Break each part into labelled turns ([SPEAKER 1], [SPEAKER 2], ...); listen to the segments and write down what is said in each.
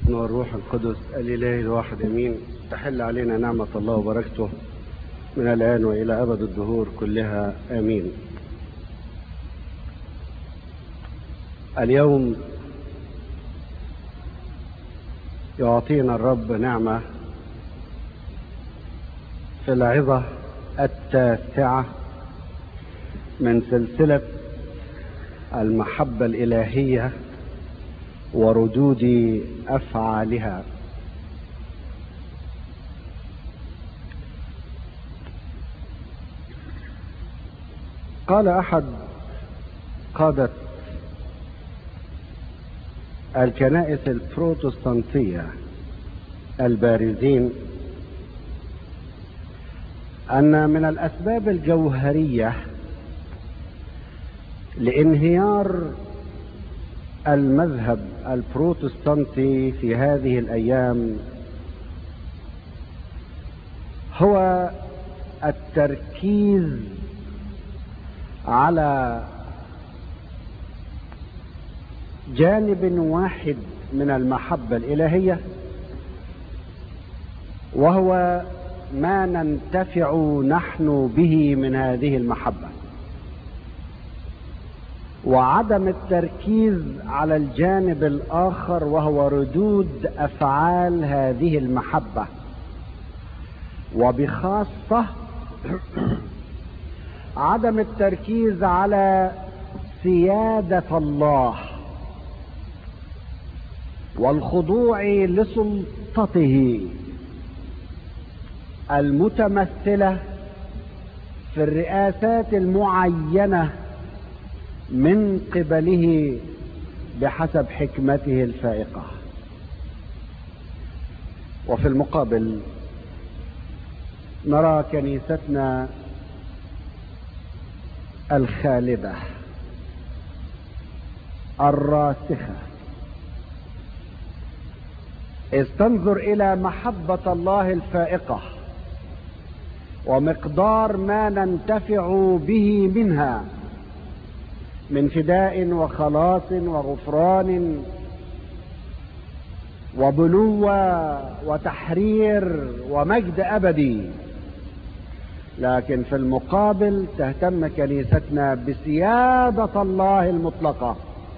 [SPEAKER 1] والابن والروح القدس الإله الواحد أمين تحل علينا نعمة الله وبركته من الآن وإلى أبد الدهور كلها آمين اليوم يعطينا الرب نعمة في العظة التاسعة من سلسلة المحبة الإلهية وردود أفعالها قال أحد قادة الكنائس البروتستانتية البارزين أن من الأسباب الجوهرية لانهيار المذهب البروتستانتي في هذه الأيام هو التركيز على جانب واحد من المحبة الإلهية وهو ما ننتفع نحن به من هذه المحبة وعدم التركيز على الجانب الآخر وهو ردود أفعال هذه المحبة وبخاصة عدم التركيز على سيادة الله والخضوع لسلطته المتمثلة في الرئاسات المعينة من قبله بحسب حكمته الفائقة وفي المقابل نرى كنيستنا الخالدة الراسخة استنظر إلى محبة الله الفائقة ومقدار ما ننتفع به منها من فداء وخلاص وغفران وبلوة وتحرير ومجد أبدي لكن في المقابل تهتم كنيستنا بسيادة الله المطلقة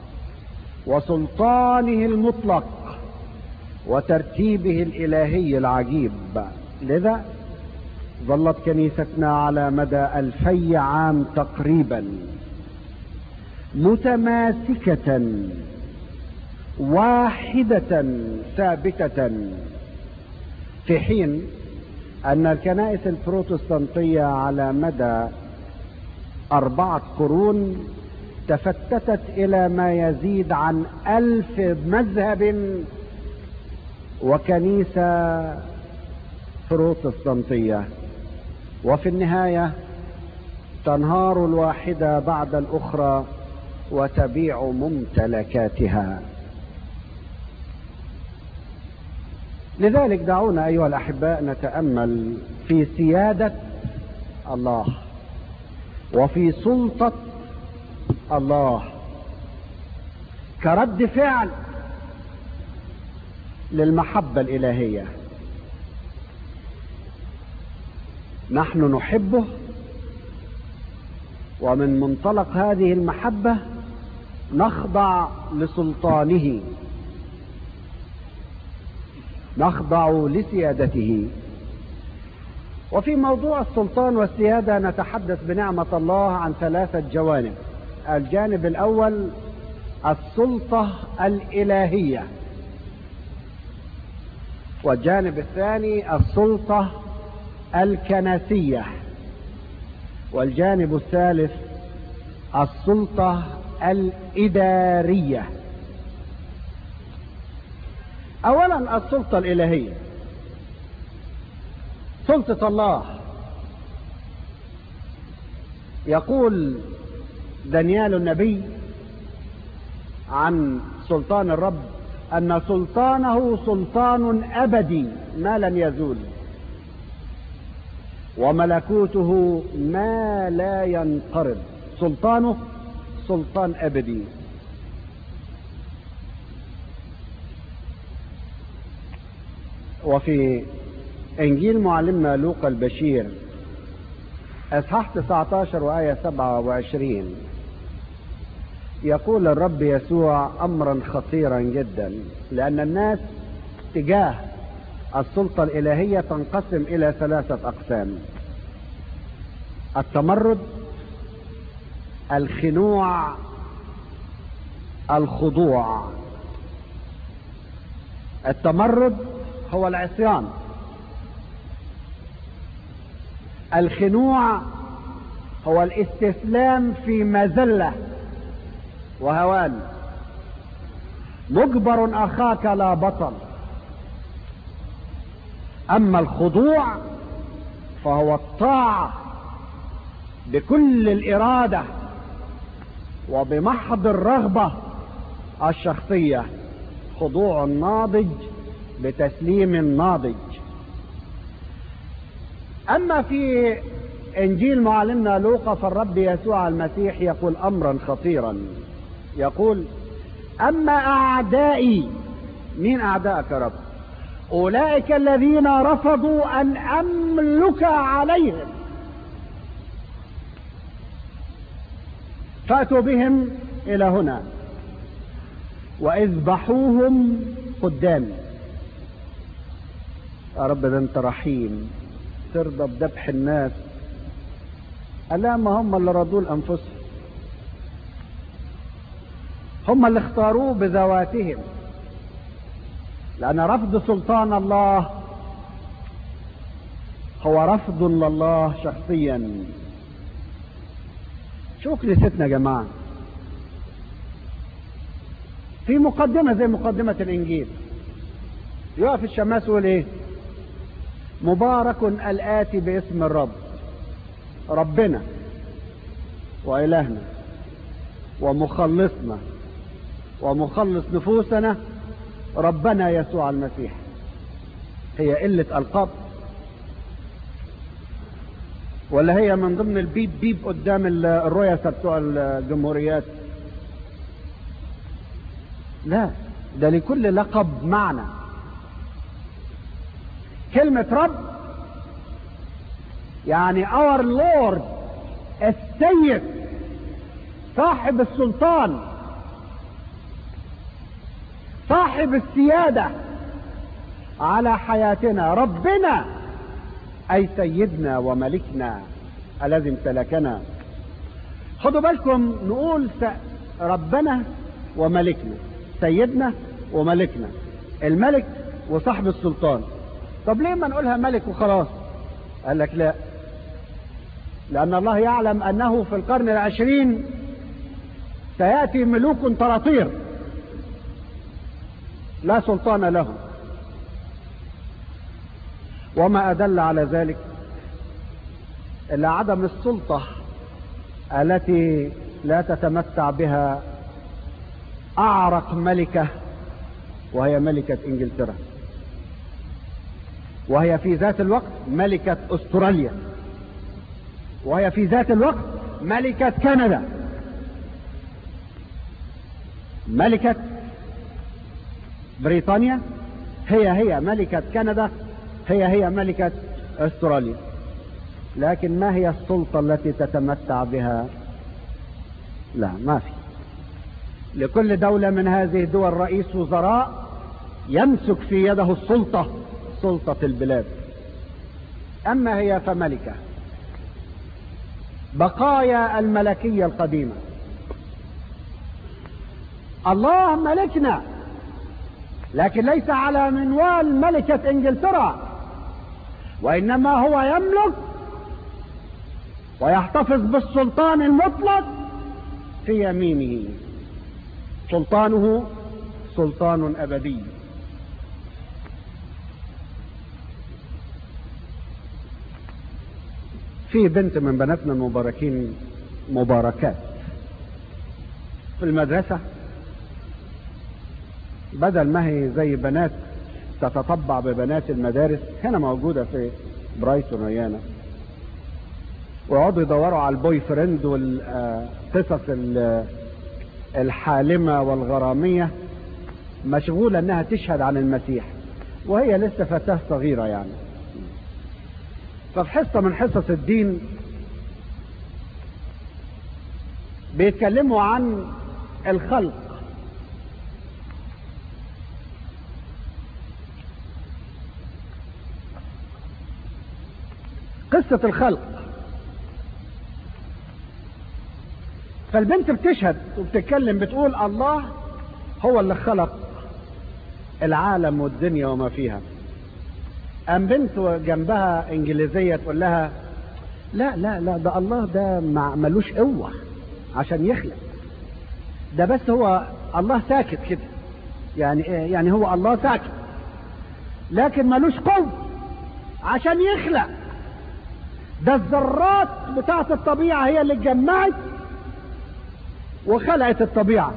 [SPEAKER 1] وسلطانه المطلق وترتيبه الإلهي العجيب لذا ظلت كنيستنا على مدى ألفي عام تقريبا متماسكة واحدة ثابتة في حين أن الكنائس البروتستانتية على مدى أربعة قرون تفتتت إلى ما يزيد عن ألف مذهب وكنيسة بروتستانتية وفي النهاية تنهار الواحدة بعد الأخرى وتبيع ممتلكاتها لذلك دعونا أيها الأحباء نتأمل في سيادة الله وفي سلطة الله كرد فعل للمحبة الإلهية نحن نحبه ومن منطلق هذه المحبة نخضع لسلطانه نخضع لسيادته وفي موضوع السلطان والسيادة نتحدث بنعمة الله عن ثلاثة جوانب الجانب الأول السلطة الإلهية والجانب الثاني السلطة الكنسية والجانب الثالث السلطة الإدارية أولا السلطة الإلهية سلطة الله يقول دانيال النبي عن سلطان الرب أن سلطانه سلطان أبدي ما لن يزول وملكوته ما لا ينقرض سلطانه سلطان أبدي وفي انجيل معلمنا لوقا البشير اصحاح 19 وايه 27 يقول الرب يسوع امرا خطيرا جدا لان الناس تجاه السلطه الالهيه تنقسم الى ثلاثه اقسام التمرد الخنوع الخضوع التمرد هو العصيان الخنوع هو الاستسلام في مذله وهوان مجبر اخاك لا بطل اما الخضوع فهو الطاعه بكل الاراده وبمحض الرغبه الشخصيه خضوع الناضج بتسليم ناضج اما في انجيل معلمنا لوقا فالرب يسوع المسيح يقول امرا خطيرا يقول اما اعدائي مين اعدائك يا رب اولئك الذين رفضوا ان املك عليهم فاتوا بهم الى هنا واذبحوهم قدامي يا رب ده انت رحيم ترضى بذبح الناس الا ما هم اللي رضوا لانفسهم هم اللي اختاروه بذواتهم لان رفض سلطان الله هو رفض لله شخصيا شو كنيستنا يا جماعه في مقدمه زي مقدمه الانجيل يقف الشماس يقول ايه مبارك الآتي باسم الرب ربنا وإلهنا ومخلصنا ومخلص نفوسنا ربنا يسوع المسيح هي قلة ألقاب ولا هي من ضمن البيب بيب قدام الرؤساء بتوع الجمهوريات لا ده لكل لقب معنى كلمة رب يعني اور لورد السيد صاحب السلطان صاحب السيادة على حياتنا ربنا أي سيدنا وملكنا الذي امتلكنا خدوا بالكم نقول ربنا وملكنا سيدنا وملكنا الملك وصاحب السلطان طب ليه ما نقولها ملك وخلاص قال لك لا لأن الله يعلم أنه في القرن العشرين سيأتي ملوك طراطير لا سلطان لهم وما أدل على ذلك إلا عدم السلطة التي لا تتمتع بها أعرق ملكة وهي ملكة إنجلترا وهي في ذات الوقت ملكة استراليا وهي في ذات الوقت ملكة كندا ملكة بريطانيا هي هي ملكة كندا هي هي ملكة استراليا لكن ما هي السلطة التي تتمتع بها لا ما في لكل دولة من هذه الدول رئيس وزراء يمسك في يده السلطة سلطة البلاد أما هي فملكة بقايا الملكية القديمة الله ملكنا لكن ليس على منوال ملكة انجلترا وانما هو يملك ويحتفظ بالسلطان المطلق في يمينه سلطانه سلطان ابدي في بنت من بناتنا المباركين مباركات في المدرسة بدل ما هي زي بنات تتطبع ببنات المدارس هنا موجودة في برايتون ويانا ويقعدوا يدوروا على البوي فريند والقصص الحالمة والغرامية مشغولة انها تشهد عن المسيح وهي لسه فتاة صغيرة يعني ففي حصة من حصص الدين بيتكلموا عن الخلق قصة الخلق فالبنت بتشهد وبتتكلم بتقول الله هو اللي خلق العالم والدنيا وما فيها قام بنت جنبها انجليزيه تقول لها لا لا لا ده الله ده ملوش قوه عشان يخلق ده بس هو الله ساكت كده يعني يعني هو الله ساكت لكن ملوش قوه عشان يخلق ده الذرات بتاعت الطبيعه هي اللي اتجمعت وخلقت الطبيعه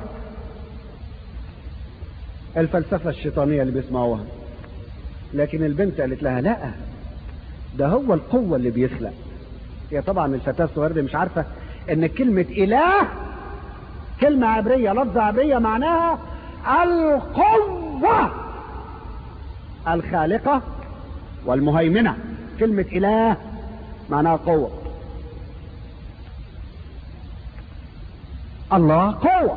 [SPEAKER 1] الفلسفة الشيطانية اللي بيسمعوها لكن البنت قالت لها لا ده هو القوة اللي بيخلق هي طبعا الفتاة الصغيرة دي مش عارفة ان كلمة اله كلمة عبرية لفظة عبرية معناها القوة الخالقة والمهيمنة كلمة اله معناها قوة الله قوة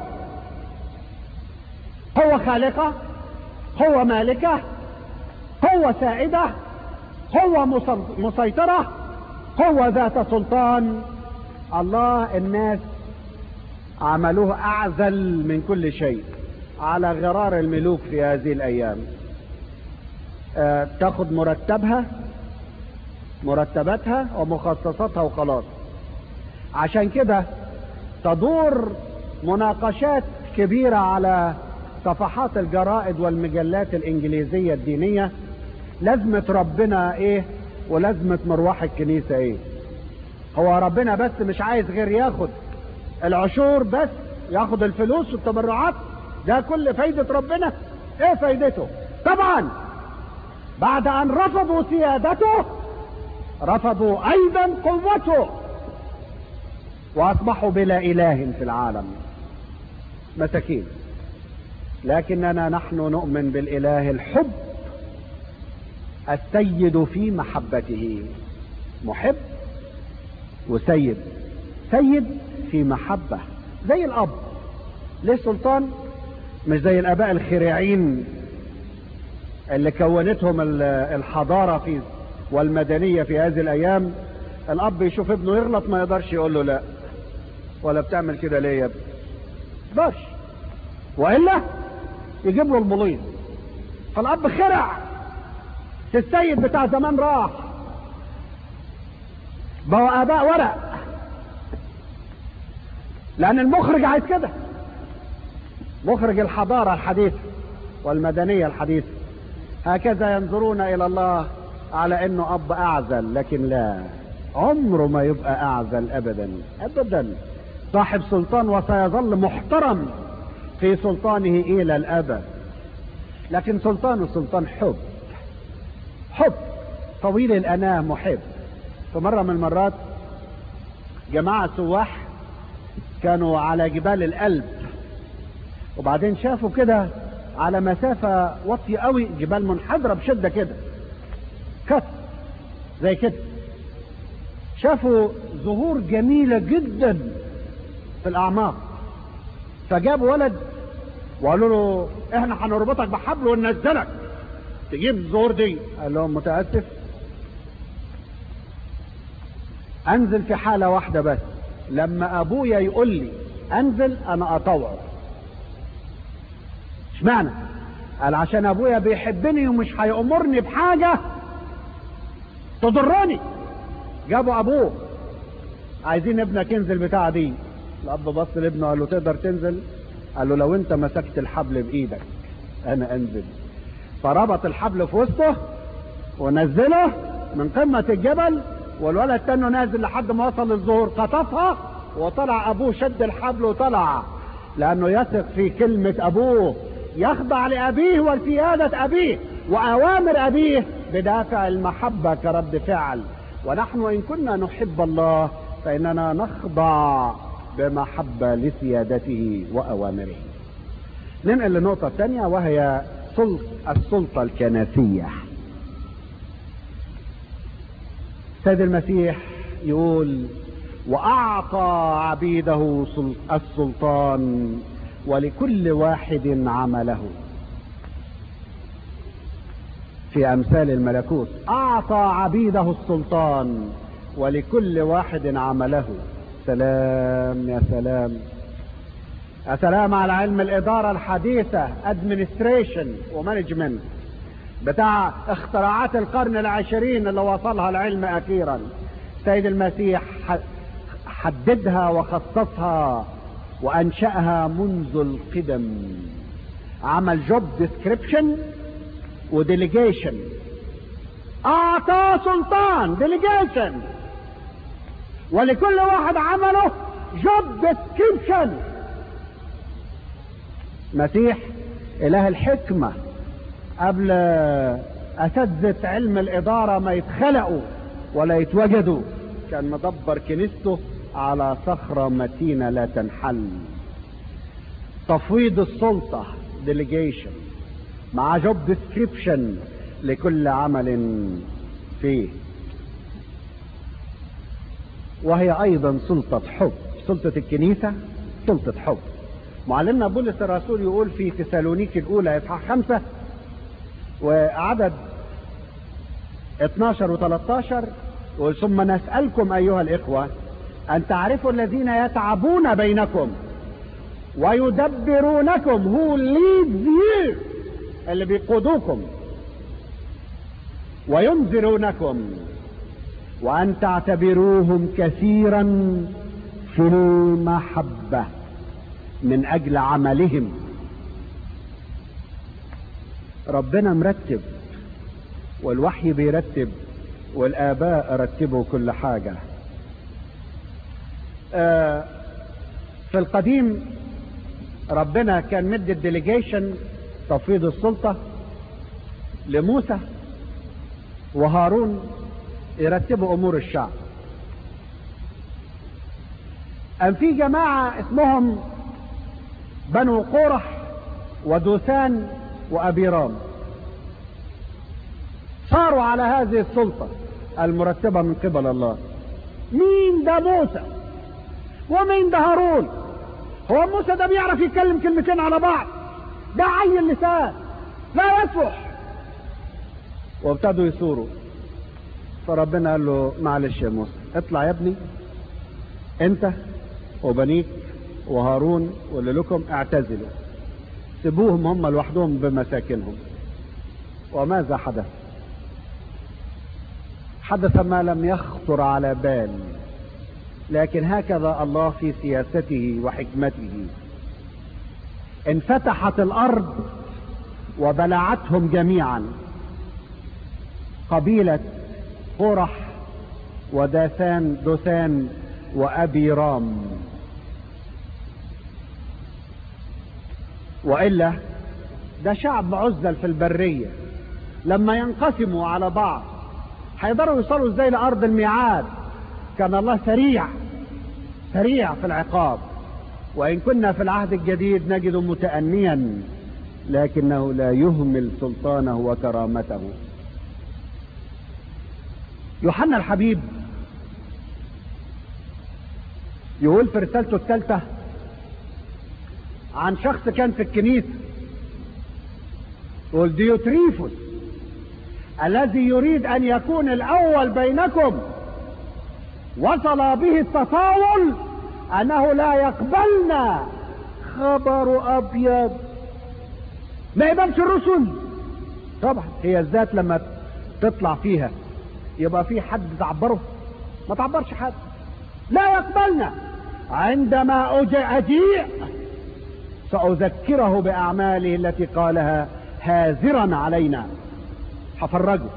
[SPEAKER 1] قوة خالقة قوة مالكة قوة سائدة قوة مسيطرة قوة ذات سلطان الله الناس عملوه أعزل من كل شيء على غرار الملوك في هذه الأيام أه تاخد مرتبها مرتباتها ومخصصاتها وخلاص عشان كده تدور مناقشات كبيرة على صفحات الجرائد والمجلات الانجليزية الدينية لازمة ربنا ايه ولازمة مروح الكنيسة ايه هو ربنا بس مش عايز غير ياخد العشور بس ياخد الفلوس والتبرعات ده كل فايدة ربنا ايه فايدته طبعا بعد ان رفضوا سيادته رفضوا ايضا قوته واصبحوا بلا اله في العالم مساكين لكننا نحن نؤمن بالاله الحب السيد في محبته محب وسيد سيد في محبة زي الأب ليه سلطان مش زي الآباء الخريعين اللي كونتهم الحضارة في والمدنية في هذه الأيام الأب يشوف ابنه يغلط ما يقدرش يقول له لا ولا بتعمل كده ليه يا ابني يقدرش وإلا يجيب له المليط فالأب خرع السيد بتاع زمان راح بقوا اباء ورق لان المخرج عايز كده مخرج الحضارة الحديثة والمدنية الحديثة هكذا ينظرون الى الله على انه اب اعزل لكن لا عمره ما يبقى اعزل ابدا ابدا صاحب سلطان وسيظل محترم في سلطانه الى الابد لكن سلطانه سلطان حب حب طويل الأناة محب فمرة من المرات جماعة سواح كانوا على جبال الألب وبعدين شافوا كده على مسافة واطية قوي جبال منحدرة بشدة كده كت زي كده شافوا زهور جميلة جدا في الأعماق فجابوا ولد وقالوا له احنا هنربطك بحبل وننزلك تجيب الزهور دي قال لهم متأسف انزل في حالة واحدة بس لما ابويا يقول لي انزل انا اطوعه اشمعنى قال عشان ابويا بيحبني ومش هيأمرني بحاجة تضرني جابوا ابوه عايزين ابنك ينزل بتاع دي الاب بص لابنه قال له تقدر تنزل قال له لو انت مسكت الحبل بايدك انا انزل فربط الحبل في وسطه ونزله من قمة الجبل والولد تاني نازل لحد ما وصل للظهور قطفها وطلع ابوه شد الحبل وطلع لانه يثق في كلمة ابوه يخضع لابيه ولسيادة ابيه واوامر ابيه بدافع المحبة كرد فعل ونحن ان كنا نحب الله فاننا نخضع بمحبة لسيادته واوامره ننقل للنقطة الثانية وهي السلطة الكنسية سيد المسيح يقول واعطى عبيده السلطان ولكل واحد عمله في امثال الملكوت اعطى عبيده السلطان ولكل واحد عمله سلام يا سلام يا سلام على علم الاداره الحديثه ادمنستريشن ومانجمنت بتاع اختراعات القرن العشرين اللي وصلها العلم اخيرا سيد المسيح حددها وخصصها وانشأها منذ القدم عمل جوب ديسكريبشن وديليجيشن اعطى سلطان ديليجيشن ولكل واحد عمله جوب ديسكريبشن مسيح اله الحكمة قبل اساتذة علم الادارة ما يتخلقوا ولا يتوجدوا كان مدبر كنيسته على صخرة متينة لا تنحل تفويض السلطة ديليجيشن مع جوب ديسكريبشن لكل عمل فيه وهي ايضا سلطة حب سلطة الكنيسة سلطة حب معلمنا بولس الرسول يقول في تسالونيك الاولى اصحاح خمسة وعدد 12 و 13 ثم نسألكم ايها الاخوة ان تعرفوا الذين يتعبون بينكم ويدبرونكم who leads you اللي بيقودوكم وينذرونكم وان تعتبروهم كثيرا في المحبة من اجل عملهم ربنا مرتب والوحي بيرتب والاباء رتبوا كل حاجة آه في القديم ربنا كان مد الديليجيشن تفويض السلطة لموسى وهارون يرتبوا امور الشعب أم في جماعة اسمهم بنو قرح ودوسان وأبيرام صاروا على هذه السلطة المرتبة من قبل الله مين ده موسى ومين ده هارون هو موسى ده بيعرف يتكلم كلمتين على بعض ده عي اللسان لا يصلح وابتدوا يثوروا فربنا قال له معلش يا موسى اطلع يا ابني انت وبنيك وهارون واللي لكم اعتزلوا سيبوهم هم لوحدهم بمساكنهم وماذا حدث حدث ما لم يخطر على بال لكن هكذا الله في سياسته وحكمته انفتحت الارض وبلعتهم جميعا قبيلة قرح وداثان دوثان وابي رام والا ده شعب عزل في البرية لما ينقسموا على بعض هيقدروا يوصلوا ازاي لارض الميعاد كان الله سريع سريع في العقاب وان كنا في العهد الجديد نجد متأنيا لكنه لا يهمل سلطانه وكرامته يوحنا الحبيب يقول في رسالته الثالثة عن شخص كان في الكنيسة يقول ديوتريفوس الذي يريد ان يكون الاول بينكم وصل به التطاول انه لا يقبلنا خبر ابيض ما يقبلش الرسل طبعا هي الذات لما تطلع فيها يبقى في حد تعبره ما تعبرش حد لا يقبلنا عندما اجيء ساذكره باعماله التي قالها هازرا علينا هفرجه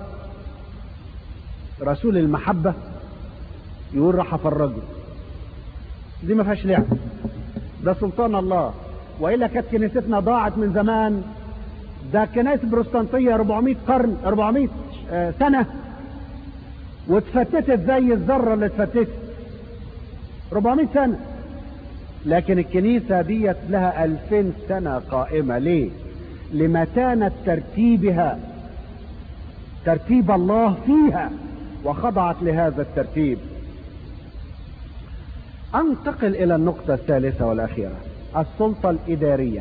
[SPEAKER 1] رسول المحبة يقول راح افرجه دي ما فيهاش لعب ده سلطان الله والا كانت كنيستنا ضاعت من زمان ده كنائس بروستانتية 400 قرن 400 آه سنة واتفتتت زي الذرة اللي اتفتتت 400 سنة لكن الكنيسة ديت لها 2000 سنة قائمة ليه لمتانة ترتيبها ترتيب الله فيها وخضعت لهذا الترتيب انتقل الى النقطة الثالثة والاخيرة السلطة الادارية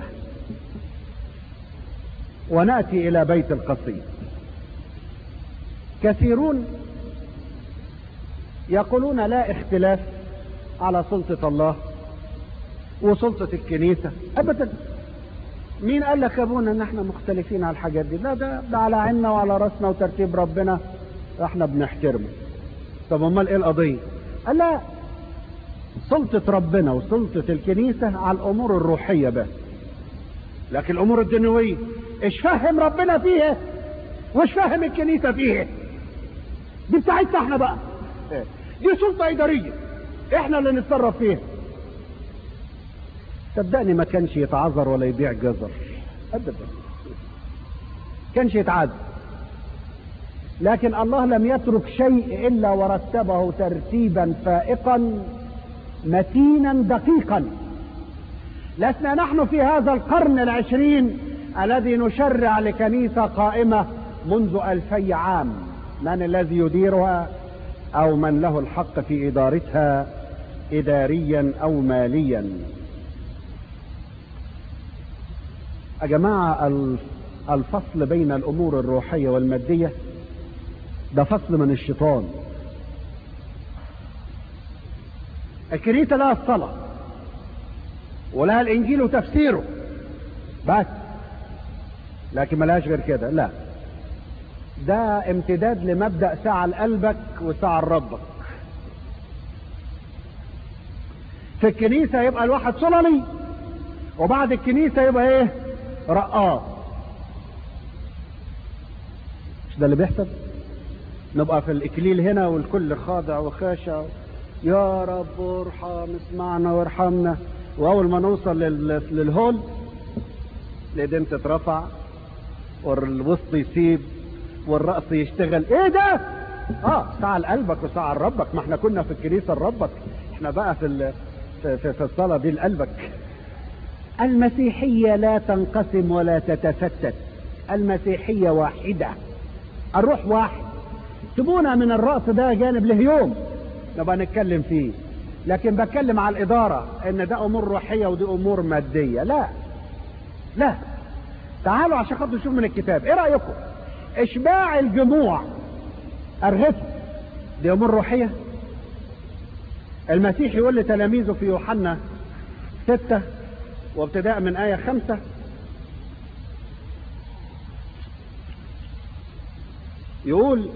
[SPEAKER 1] ونأتي الى بيت القصيد كثيرون يقولون لا اختلاف على سلطة الله وسلطة الكنيسة ابدا مين قال لك يا ابونا ان احنا مختلفين على الحاجات دي لا ده, ده على عيننا وعلى راسنا وترتيب ربنا احنا بنحترمه طب امال ايه القضية قال لا سلطة ربنا وسلطة الكنيسة على الامور الروحية بس لكن الامور الدنيوية ايش فهم ربنا فيها وايش فهم الكنيسة فيها دي بتاعتنا احنا بقى دي سلطة ادارية احنا اللي نتصرف فيها صدقني ما كانش يتعذر ولا يبيع جزر ابدا كانش يتعذر لكن الله لم يترك شيء الا ورتبه ترتيبا فائقا متينا دقيقا لسنا نحن في هذا القرن العشرين الذي نشرع لكنيسة قائمة منذ ألفي عام من الذي يديرها أو من له الحق في إدارتها إداريا أو ماليا يا جماعة الفصل بين الأمور الروحية والمادية ده فصل من الشيطان الكنيسة لها الصلاة ولها الإنجيل وتفسيره بس لكن ملهاش غير كده لا ده امتداد لمبدأ ساعة لقلبك وساعة لربك في الكنيسة يبقى الواحد صلني وبعد الكنيسة يبقى ايه رقاص مش ده اللي بيحصل نبقى في الاكليل هنا والكل خاضع وخاشع يا رب ارحم اسمعنا وارحمنا واول ما نوصل للهول الايدين تترفع والوسط يسيب والرأس يشتغل ايه ده اه ساعة لقلبك وساعة لربك ما احنا كنا في الكنيسة لربك احنا بقى في في, في الصلاة دي لقلبك المسيحية لا تنقسم ولا تتفتت المسيحية واحدة الروح واحد سيبونا من الرأس ده جانب لهيوم نبقى نتكلم فيه لكن بتكلم على الإدارة ان ده أمور روحية ودي أمور مادية لا لا تعالوا عشان خاطر نشوف من الكتاب ايه رأيكم اشباع الجموع ارغفه دي امور روحية المسيح يقول لتلاميذه في يوحنا ستة وابتداء من آية خمسة يقول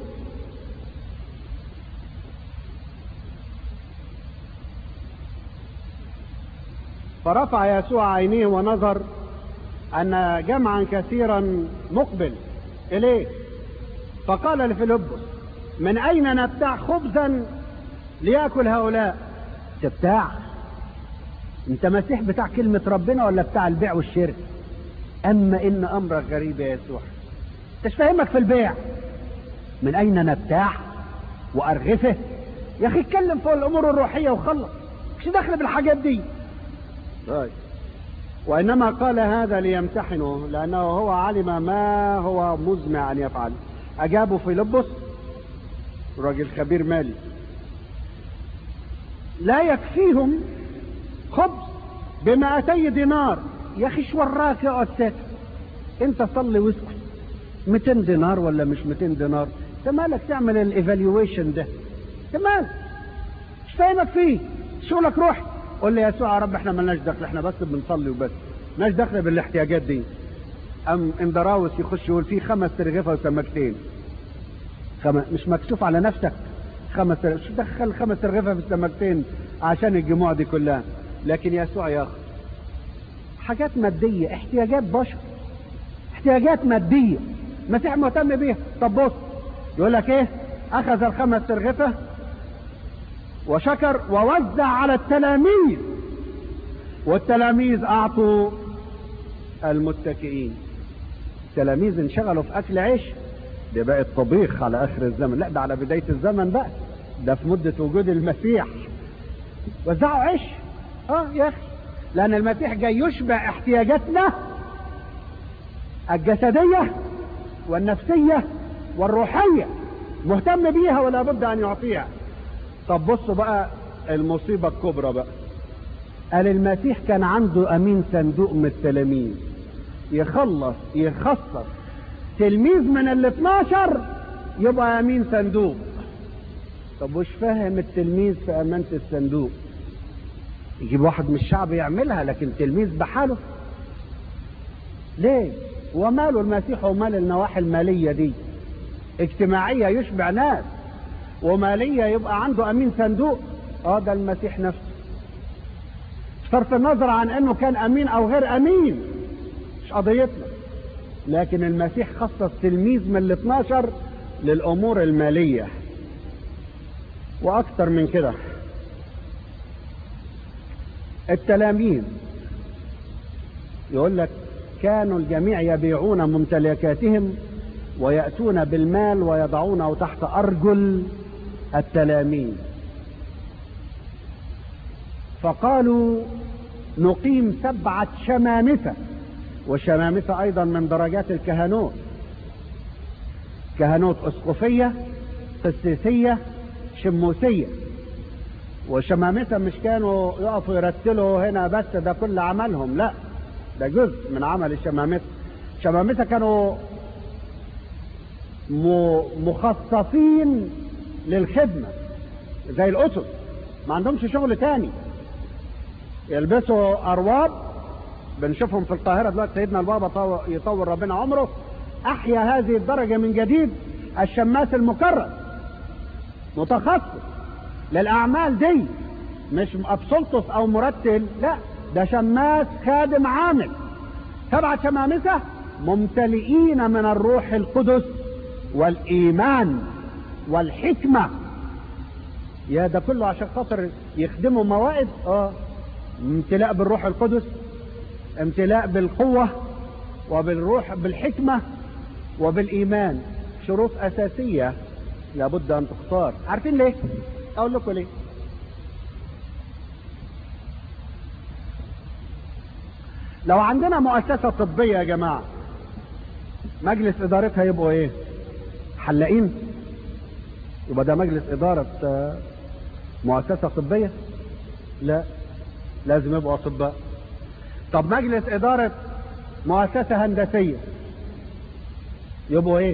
[SPEAKER 1] فرفع يسوع عينيه ونظر أن جمعا كثيرا مقبل إليه فقال لفيلبس من أين نبتاع خبزا ليأكل هؤلاء تبتاع انت مسيح بتاع كلمة ربنا ولا بتاع البيع والشراء اما ان امرك غريب يا يسوع مش فاهمك في البيع من اين نبتاع وارغفه يا اخي اتكلم في الامور الروحية وخلص مش داخل بالحاجات دي طيب وانما قال هذا ليمتحنه لانه هو علم ما هو مزمع ان يفعل اجابه فيلبس راجل خبير مالي لا يكفيهم خبز بمائتي دينار يا اخي ايش وراك اقعد ساكت انت صلي واسكت 200 دينار ولا مش 200 دينار انت مالك تعمل الايفالويشن ده انت مالك مش فاهمك فيه شغلك روح قول لي يا يسوع يا رب احنا مالناش دخل احنا بس بنصلي وبس مالناش دخل بالاحتياجات دي ام اندراوس يخش يقول فيه خمس ترغيفه وسمكتين خم... مش مكسوف على نفسك خمس شو دخل خمس ترغيفه في السمكتين عشان الجموع دي كلها لكن يسوع ياخذ حاجات مادية احتياجات بشر احتياجات مادية المسيح مهتم بيها طب بص يقول لك ايه اخذ الخمس ترغفة وشكر ووزع على التلاميذ والتلاميذ اعطوا المتكئين التلاميذ انشغلوا في اكل عيش ده بقى الطبيخ على اخر الزمن لا ده على بداية الزمن بقى ده في مدة وجود المسيح وزعوا عيش اه يا اخي لان المسيح جاي يشبع احتياجاتنا الجسدية والنفسية والروحية مهتم بيها ولا بد ان يعطيها طب بصوا بقى المصيبة الكبرى بقى قال المسيح كان عنده امين صندوق من التلاميذ يخلص يخصص تلميذ من ال 12 يبقى امين صندوق طب وش فاهم التلميذ في امانة الصندوق يجيب واحد من الشعب يعملها لكن تلميذ بحاله ليه وماله المسيح ومال النواحي المالية دي اجتماعية يشبع ناس ومالية يبقى عنده امين صندوق اه ده المسيح نفسه صرف النظر عن انه كان امين او غير امين مش قضيتنا لكن المسيح خصص تلميذ من ال 12 للامور المالية واكثر من كده التلاميذ يقول لك كانوا الجميع يبيعون ممتلكاتهم ويأتون بالمال ويضعونه تحت أرجل التلاميذ فقالوا نقيم سبعة شمامسة والشمامسة أيضا من درجات الكهنوت كهنوت أسقفية قسيسية شموسية وشمامسة مش كانوا يقفوا يرتلوا هنا بس ده كل عملهم لا ده جزء من عمل الشمامسة الشمامسة كانوا مخصصين للخدمة زي الأسس ما عندهمش شغل تاني يلبسوا أرواب بنشوفهم في القاهرة دلوقتي سيدنا البابا يطول ربنا عمره أحيا هذه الدرجة من جديد الشماس المكرم متخصص للأعمال دي مش أبسلطس أو مرتل لا ده شماس خادم عامل سبعة شمامسة ممتلئين من الروح القدس والإيمان والحكمة يا ده كله عشان خاطر يخدموا موائد اه امتلاء بالروح القدس امتلاء بالقوة وبالروح بالحكمة وبالإيمان شروط أساسية لابد أن تختار عارفين ليه؟ أقول لكم ليه؟ لو عندنا مؤسسة طبية يا جماعة مجلس إدارتها يبقوا إيه؟ حلاقين يبقى ده مجلس إدارة مؤسسة طبية لا لازم يبقوا أطباء طب مجلس إدارة مؤسسة هندسية يبقوا إيه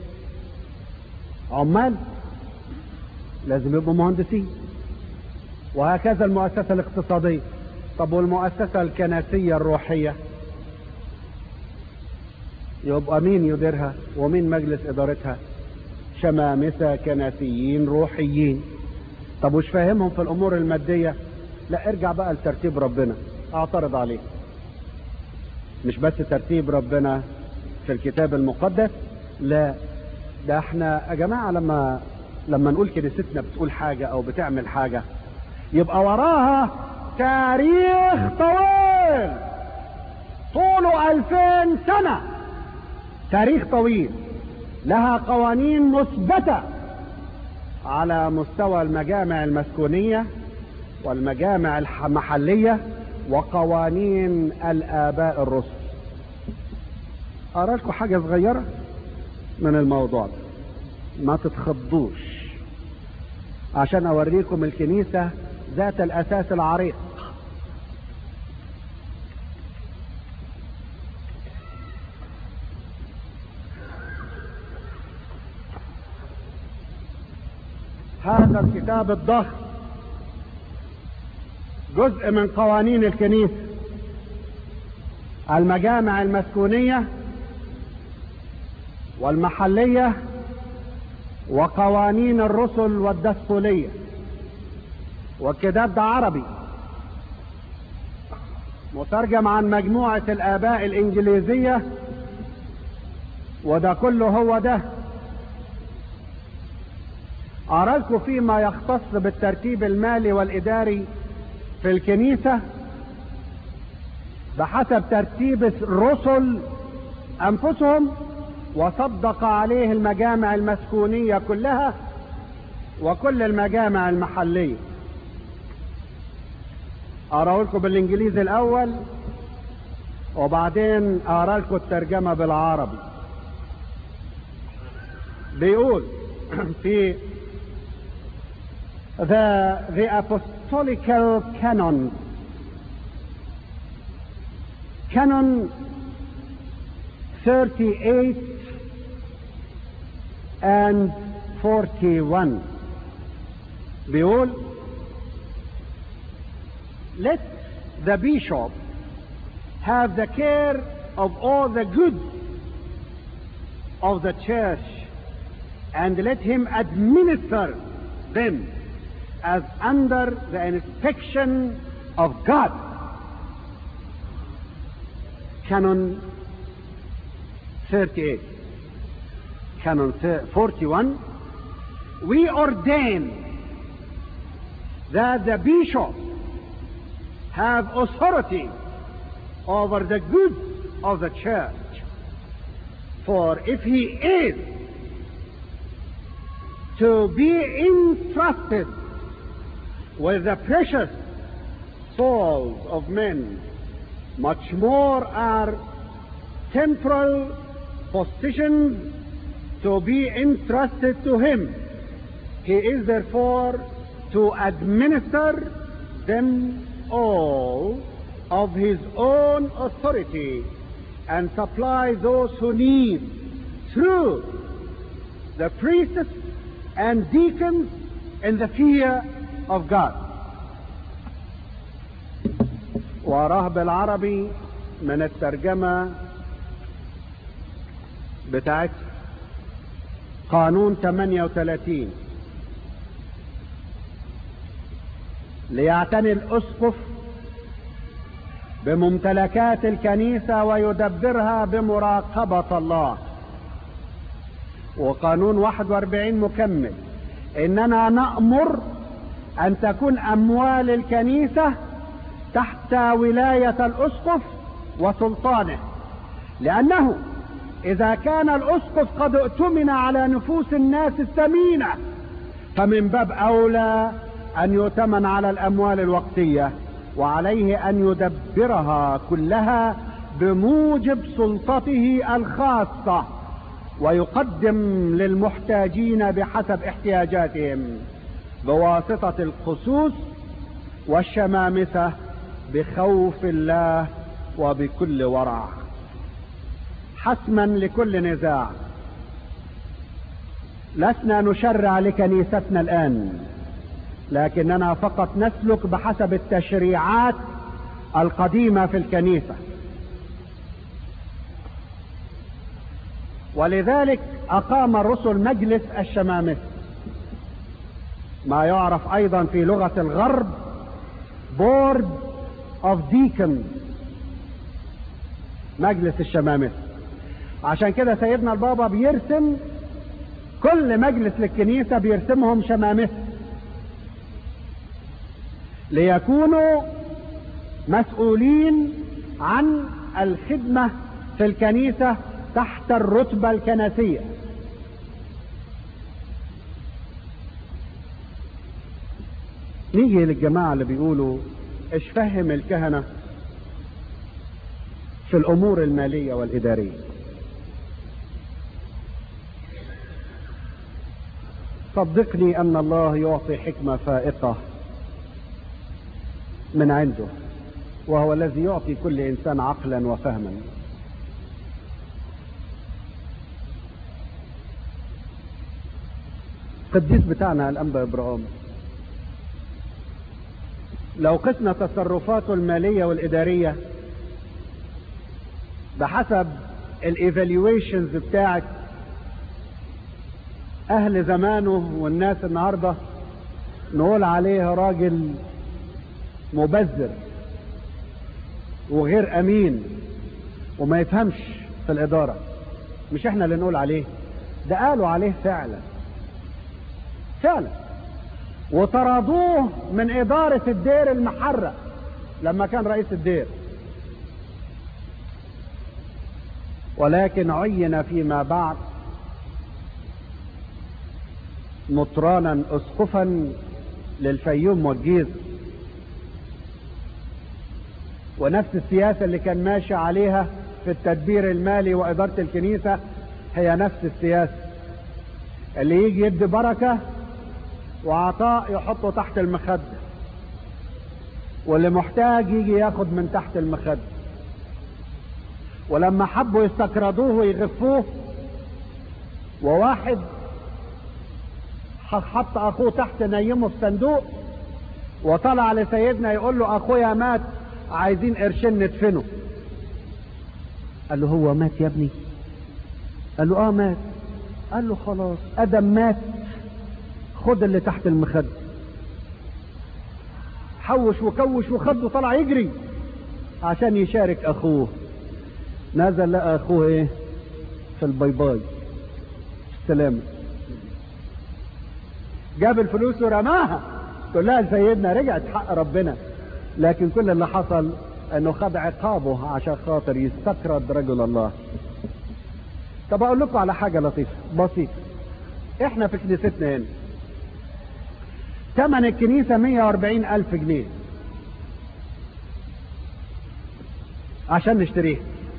[SPEAKER 1] عمال لازم يبقوا مهندسين وهكذا المؤسسة الاقتصادية طب والمؤسسة الكنسية الروحية يبقى مين يديرها ومين مجلس إدارتها شمامسة كنسيين روحيين طب وش فاهمهم في الأمور المادية لا ارجع بقى لترتيب ربنا اعترض عليه مش بس ترتيب ربنا في الكتاب المقدس لا ده احنا يا جماعة لما لما نقول كنيستنا بتقول حاجة او بتعمل حاجة يبقى وراها تاريخ طويل طوله ألفين سنة تاريخ طويل لها قوانين مثبتة على مستوى المجامع المسكونية والمجامع المحلية وقوانين الآباء الرسل أرى لكم حاجة صغيرة من الموضوع ده ما تتخضوش عشان أوريكم الكنيسة ذات الأساس العريق هذا الكتاب الضخم جزء من قوانين الكنيسة المجامع المسكونية والمحلية وقوانين الرسل والدسقلية والكتاب ده عربي مترجم عن مجموعة الآباء الإنجليزية وده كله هو ده أراكم فيما يختص بالترتيب المالي والإداري في الكنيسة بحسب ترتيب الرسل أنفسهم وصدق عليه المجامع المسكونية كلها وكل المجامع المحلية أقرأ لكم بالإنجليزي الأول وبعدين اقرا لكم الترجمه بالعربي بيقول في the the apostolical canon canon 38 and 41 بيقول let the bishop have the care of all the good of the church and let him administer them as under the inspection of God. Canon 38. Canon 41. We ordain that the bishop have authority over the good of the church. For if he is to be entrusted with the precious souls of men, much more are temporal positions to be entrusted to him. He is therefore to administer them all of his own authority and supply those who need through the priests and deacons in the fear of God. وراه بالعربي من الترجمة بتاعت قانون 38 ليعتني الأسقف بممتلكات الكنيسة ويدبرها بمراقبة الله وقانون 41 مكمل إننا نأمر أن تكون أموال الكنيسة تحت ولاية الأسقف وسلطانه لأنه إذا كان الأسقف قد اؤتمن على نفوس الناس الثمينة فمن باب أولى أن يؤتمن على الأموال الوقتية وعليه أن يدبرها كلها بموجب سلطته الخاصة ويقدم للمحتاجين بحسب احتياجاتهم بواسطة الخصوص والشمامسة بخوف الله وبكل ورع حسما لكل نزاع لسنا نشرع لكنيستنا الآن لكننا فقط نسلك بحسب التشريعات القديمة في الكنيسة ولذلك أقام الرسل مجلس الشمامسة ما يعرف أيضا في لغة الغرب بورد اوف ديكن مجلس الشمامسة عشان كده سيدنا البابا بيرسم كل مجلس للكنيسة بيرسمهم شمامسة ليكونوا مسؤولين عن الخدمة في الكنيسة تحت الرتبة الكنسية نيجي للجماعة اللي بيقولوا ايش فهم الكهنة في الامور المالية والادارية صدقني ان الله يعطي حكمة فائقة من عنده وهو الذي يعطي كل انسان عقلا وفهما القديس بتاعنا الانبا ابراهيم لو قسنا تصرفاته المالية والإدارية بحسب الايفالويشنز بتاعت أهل زمانه والناس النهاردة نقول عليه راجل مبذر وغير أمين وما يفهمش في الإدارة مش احنا اللي نقول عليه ده قالوا عليه فعلا فعلا وطردوه من إدارة الدير المحرة لما كان رئيس الدير ولكن عين فيما بعد مطرانا اسقفا للفيوم والجيز ونفس السياسة اللي كان ماشي عليها في التدبير المالي وإدارة الكنيسة هي نفس السياسة اللي يجي يدي بركة وعطاء يحطه تحت المخدة واللي محتاج يجي ياخد من تحت المخدة ولما حبوا يستكردوه ويغفوه وواحد حط اخوه تحت نيمه في صندوق وطلع لسيدنا يقول له اخويا مات عايزين قرشين ندفنه قال له هو مات يا ابني قال له اه مات قال له خلاص ادم مات خد اللي تحت المخد حوش وكوش وخد وطلع يجري عشان يشارك اخوه نزل لقى اخوه ايه في الباي باي السلامة جاب الفلوس ورماها تقول لها سيدنا رجعت حق ربنا لكن كل اللي حصل انه خد عقابه عشان خاطر يستكرد رجل الله طب اقول لكم على حاجة لطيفة بسيطة احنا في كنيستنا هنا ثمن الكنيسة 140 الف جنيه عشان نشتريها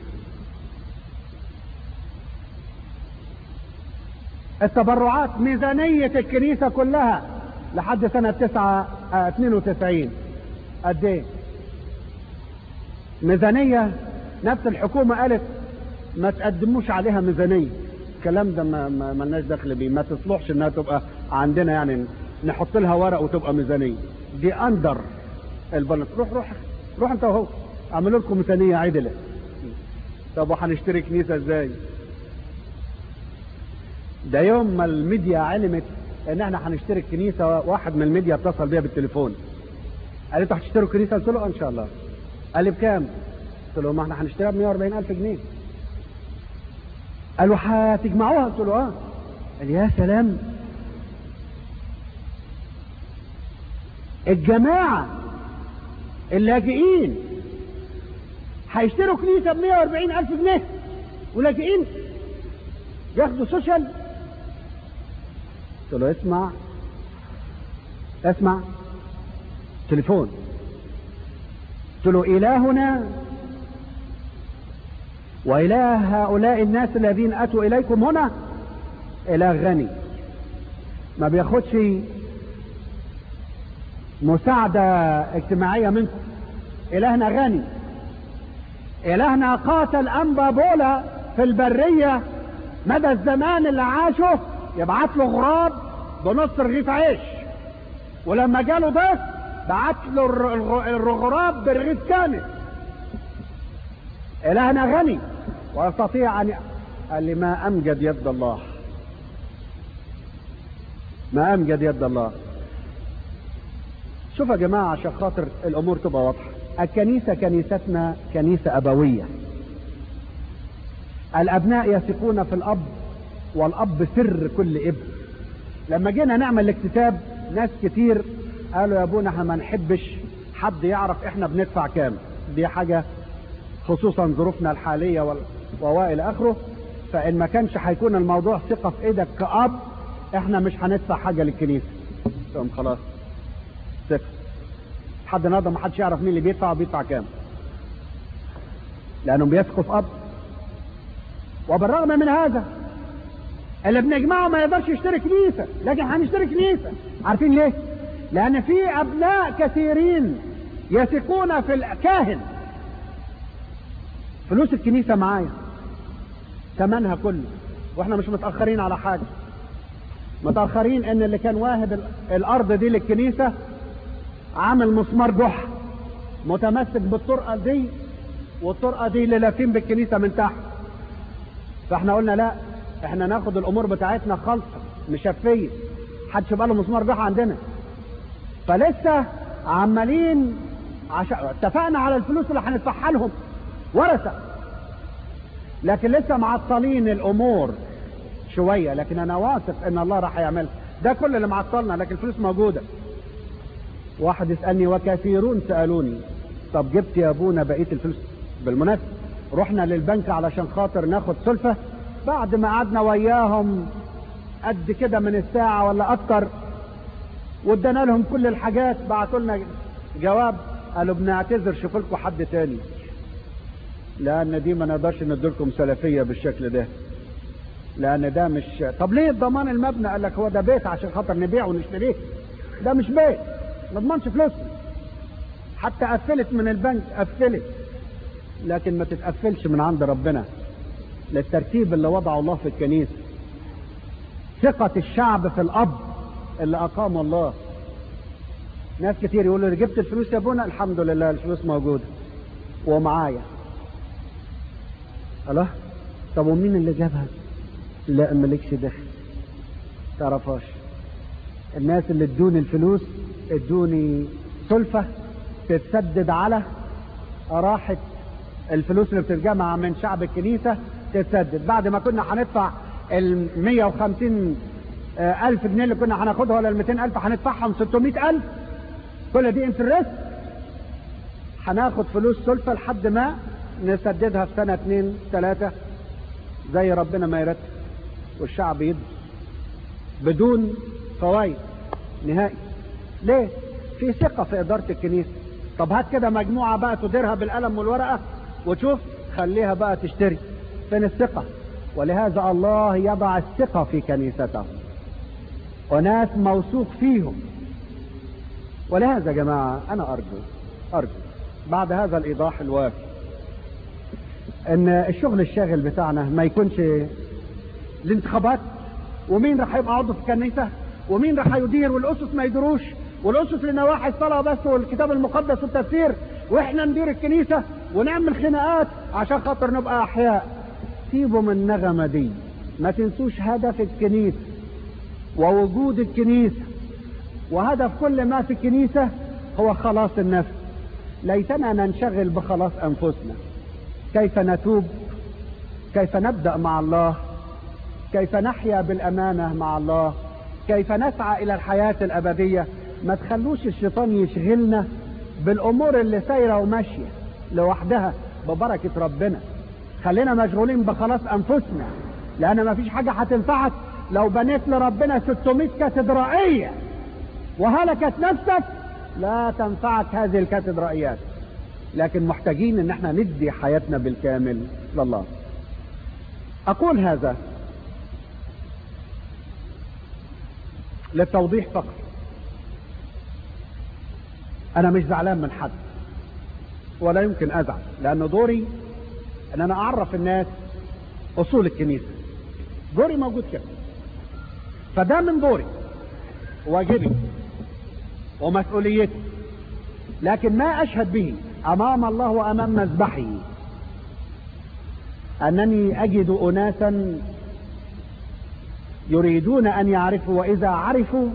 [SPEAKER 1] التبرعات ميزانية الكنيسة كلها لحد سنة 9 92 قد ايه ميزانية نفس الحكومة قالت ما تقدموش عليها ميزانية الكلام ده ما ما ملناش دخل بيه ما تصلحش انها تبقى عندنا يعني نحط لها ورق وتبقى ميزانية دي اندر البلد روح روح روح انت وهو اعملوا لكم ميزانية عدلة طب وهنشتري كنيسة ازاي ده يوم ما الميديا علمت ان احنا هنشتري الكنيسة واحد من الميديا اتصل بيا بالتليفون قال لي انتوا هتشتروا كنيسة قلت له اه ان شاء الله قال لي بكام قلت له ما احنا هنشتريها ب 140 الف جنيه قالوا هتجمعوها قلت له اه قال يا سلام الجماعة اللاجئين هيشتروا كنيسة ب 140 ألف جنيه ولاجئين ياخدوا سوشيال قلت له اسمع اسمع تليفون قلت له إلهنا وإله هؤلاء الناس الذين أتوا إليكم هنا إله غني ما بياخدش مساعدة اجتماعية منكم إلهنا غني إلهنا قاتل أنبا بولا في البرية مدى الزمان اللي عاشه يبعت له غراب بنص رغيف عيش ولما جاله ده بعت له الغراب برغيف كامل إلهنا غني ويستطيع أن قال لي ما أمجد يد الله ما أمجد يد الله شوف يا جماعة عشان خاطر الأمور تبقى واضحة الكنيسة كنيستنا كنيسة أبوية الأبناء يثقون في الأب والأب سر كل ابن لما جينا نعمل الاكتتاب ناس كتير قالوا يا ابونا احنا ما نحبش حد يعرف احنا بندفع كام دي حاجة خصوصا ظروفنا الحالية ووائل اخره فان ما كانش هيكون الموضوع ثقة في ايدك كأب احنا مش هندفع حاجة للكنيسة تقوم خلاص ثقة لحد النهارده ما حدش يعرف مين اللي بيدفع وبيدفع كام لانهم بيثقوا في اب وبالرغم من هذا اللي بنجمعه ما يقدرش يشتري كنيسة لكن هنشتري كنيسة عارفين ليه لان في ابناء كثيرين يثقون في الكاهن فلوس الكنيسة معايا ثمنها كله واحنا مش متأخرين على حاجة متأخرين ان اللي كان واهب الارض دي للكنيسة عامل مسمار جحا متمسك بالطرقة دي والطرقة دي اللي لافين بالكنيسة من تحت فاحنا قلنا لا احنا ناخد الامور بتاعتنا خالصة مشفية حدش يبقى له مسمار جحا عندنا فلسه عمالين عشان اتفقنا على الفلوس اللي هندفعها لهم ورثة لكن لسه معطلين الامور شوية لكن انا واثق ان الله راح يعمل ده كل اللي معطلنا لكن الفلوس موجودة واحد يسألني وكثيرون سألوني طب جبت يا ابونا بقية الفلوس بالمناسبة رحنا للبنك علشان خاطر ناخد سلفة بعد ما قعدنا وياهم قد كده من الساعة ولا اكتر وادانا لهم كل الحاجات بعتوا لنا جواب قالوا بنعتذر شوف لكم حد تاني لان دي ما نقدرش نديلكم سلفيه بالشكل ده لان ده مش طب ليه الضمان المبنى قال لك هو ده بيت عشان خاطر نبيعه ونشتريه ده مش بيت ما تضمنش فلوسنا حتى قفلت من البنك قفلت لكن ما تتقفلش من عند ربنا للترتيب اللي وضعه الله في الكنيسه ثقة الشعب في الأب اللي أقامه الله ناس كتير يقولوا لي جبت الفلوس يا ابونا الحمد لله الفلوس موجودة ومعايا الله طب ومين اللي جابها لا مالكش دخل تعرفهاش الناس اللي ادوني الفلوس ادوني سلفة تتسدد على راحة الفلوس اللي بتتجمع من شعب الكنيسة تتسدد بعد ما كنا هندفع ال 150 ألف جنيه اللي كنا هناخدها ولا ال 200 ألف هندفعهم 600 ألف كل دي انترست هناخد فلوس سلفة لحد ما نسددها في سنة اتنين تلاتة زي ربنا ما يرتب والشعب يدي بدون فوائد نهائي ليه في ثقة في إدارة الكنيسة طب هات كده مجموعة بقى تديرها بالقلم والورقة وتشوف خليها بقى تشتري فين الثقة ولهذا الله يضع الثقة في كنيسته وناس موثوق فيهم ولهذا يا جماعة أنا أرجو أرجو بعد هذا الإيضاح الوافي إن الشغل الشاغل بتاعنا ما يكونش الانتخابات ومين راح يبقى عضو في الكنيسة ومين راح يدير والأسس ما يديروش والأسس لنواحي الصلاة بس والكتاب المقدس والتفسير وإحنا ندير الكنيسة ونعمل خناقات عشان خاطر نبقى أحياء سيبوا من النغمة دي ما تنسوش هدف الكنيسة ووجود الكنيسة وهدف كل ما في الكنيسة هو خلاص النفس ليتنا ننشغل بخلاص أنفسنا كيف نتوب كيف نبدأ مع الله كيف نحيا بالأمانة مع الله كيف نسعى إلى الحياة الأبدية ما تخلوش الشيطان يشغلنا بالأمور اللي سايرة وماشية لوحدها ببركة ربنا خلينا مشغولين بخلاص أنفسنا لأن ما فيش حاجة هتنفعك لو بنيت لربنا 600 كاتدرائية وهلكت نفسك لا تنفعك هذه الكاتدرائيات لكن محتاجين ان احنا ندي حياتنا بالكامل لله اقول هذا للتوضيح فقط انا مش زعلان من حد ولا يمكن ازعل لان دوري ان انا اعرف الناس اصول الكنيسة دوري موجود كده فده من دوري واجبي ومسؤوليتي لكن ما اشهد به امام الله وامام مذبحه انني اجد اناسا يريدون ان يعرفوا واذا عرفوا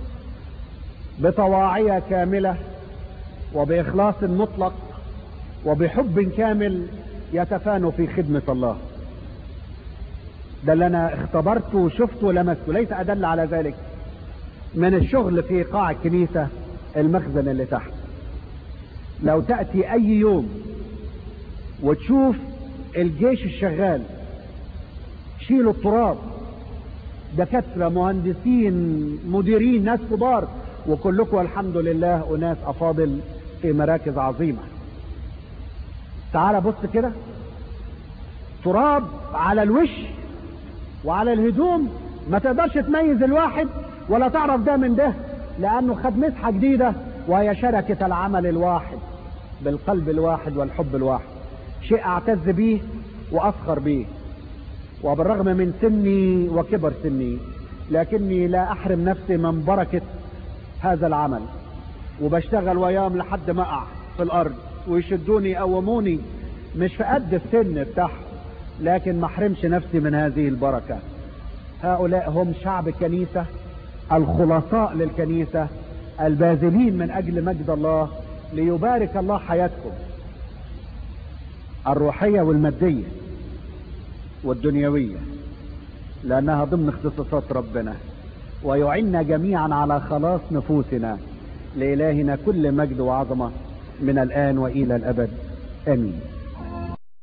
[SPEAKER 1] بطواعية كاملة وبإخلاص مطلق وبحب كامل يتفانوا في خدمة الله ده اللي انا اختبرته وشفته ولمسته ليس ادل على ذلك من الشغل في قاع الكنيسة المخزن اللي تحت لو تأتي اي يوم وتشوف الجيش الشغال شيلوا التراب دكاترة مهندسين مديرين ناس كبار وكلكم الحمد لله اناس افاضل في مراكز عظيمة تعال بص كده تراب على الوش وعلى الهدوم ما تقدرش تميز الواحد ولا تعرف ده من ده لانه خد مسحة جديدة وهي شركة العمل الواحد بالقلب الواحد والحب الواحد شيء اعتز به وافخر به وبالرغم من سني وكبر سني لكني لا احرم نفسي من بركة هذا العمل وبشتغل وياهم لحد ما اقع في الارض ويشدوني يقوموني مش في قد السن بتاعهم لكن ما احرمش نفسي من هذه البركة هؤلاء هم شعب الكنيسة الخلصاء للكنيسة الباذلين من اجل مجد الله ليبارك الله حياتكم الروحية والمادية والدنيوية لانها ضمن اختصاصات ربنا ويعنا جميعا على خلاص نفوسنا لإلهنا كل مجد وعظمة من الآن وإلى الأبد آمين